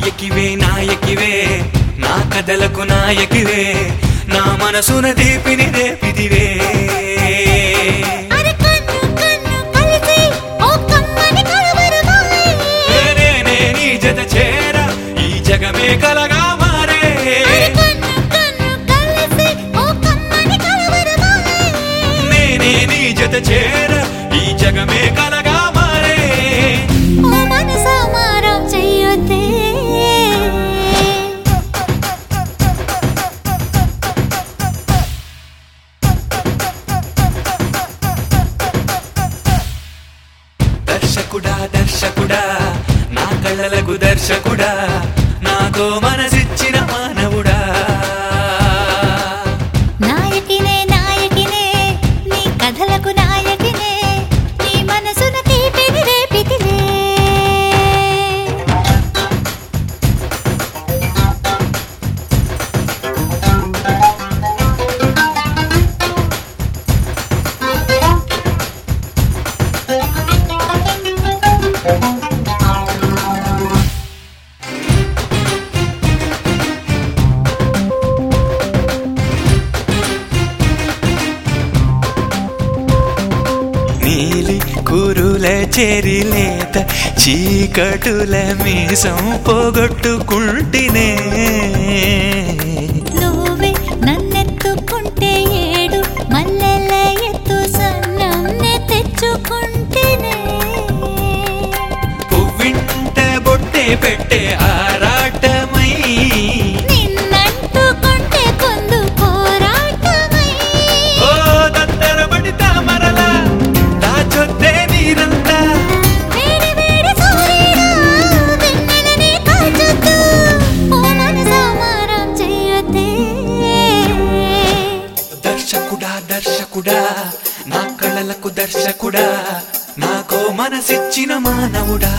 నాయకివే నాయకివే నా కథలకు నాయకివే నా మనసున దీపిని రేపిదివే అరే కన్ను కన్ను కలిసి ఓ కమ్మని కలవరమాయే నేనే నీ జత చేర ఈ జగమే కలగా మారే అరే కన్ను కన్ను కలిసి ఓ కమ్మని కలవరమాయే నేనే నీ జత చేర ఈ జగమే కలగా మారే ఓ మనసా మారం చెయ్యొద్దే దర్శకుడా దర్శకుడా నా కళ్ళలకు దర్శకుడా నాకో మనసిచ్చిన మానవుడా నాయకినే నాయకినే నీ కథలకు నాయకినే నీ మనసున తీపిని రేపితిలే నీలి కురుల చెరిలేత చీకటుల మీసం పోగొట్టుకుంటినే నువ్వే నన్నెత్తుకుంటే ఏడు మల్లెల ఎత్తు సన్నంనే తెచ్చుకుంటేనే పువ్వింట బొట్టే పెట్టే ఆరాటమై నిన్నంటుకుంటే కొందు పోరాటమై ఓ దత్తరబడి తామరల దాచొద్దే నీరంతా వేడి వేడి సూర్యుడా వెన్నెలని కాల్చొద్దు ఓ మనసా మారం చెయ్యొద్దే దర్శకుడా దర్శకుడా నా కళ్ళలకు దర్శకుడా నాకో మనసిచ్చిన మానవుడా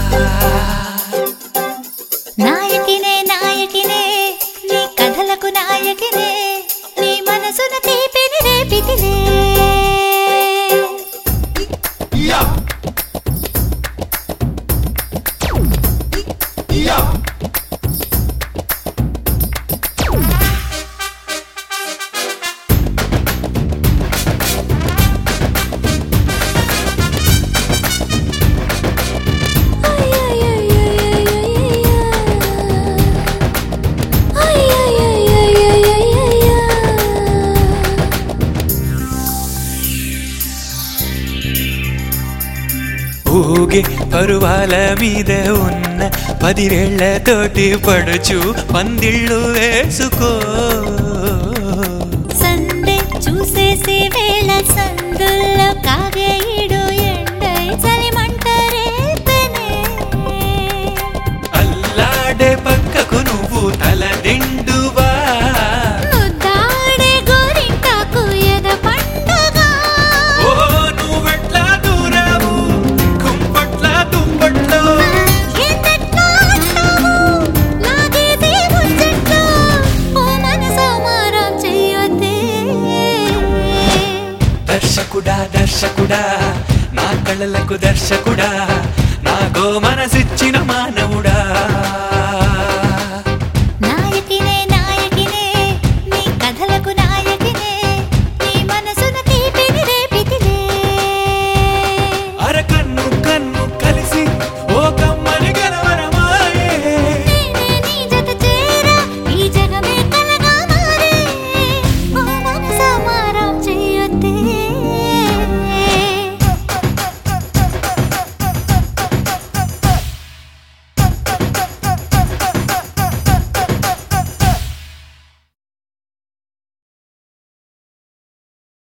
నాయకినే నాయకినే నీ కథలకు నాయకినే నీ మనసున తీపిని రేపితిలే ఊగే పరువాల మీద ఉన్న పదివేళ్లతోటి పడుచు పందిళ్ళు వేసుకో సందే చూసేసి వేళ సందుల్లో కాగేయుడు ఎండై చలిమంటరేపెనే అల్లాడే పక్కకు నువ్వు తల దిండువా ముద్దాడే గోరింటాకు ఎద పండగ ఓ నువ్వెట్లా దూరావు కుంపట్ల దుప్పట్లో ఎందెట్లా అంటావు లాగేది ముచ్చట్లో ఓ మనసా మారం చెయ్యొద్దే దర్శకుడా దర్శకుడా నా కళ్ళలకు దర్శకుడా నాకో మనసిచ్చిన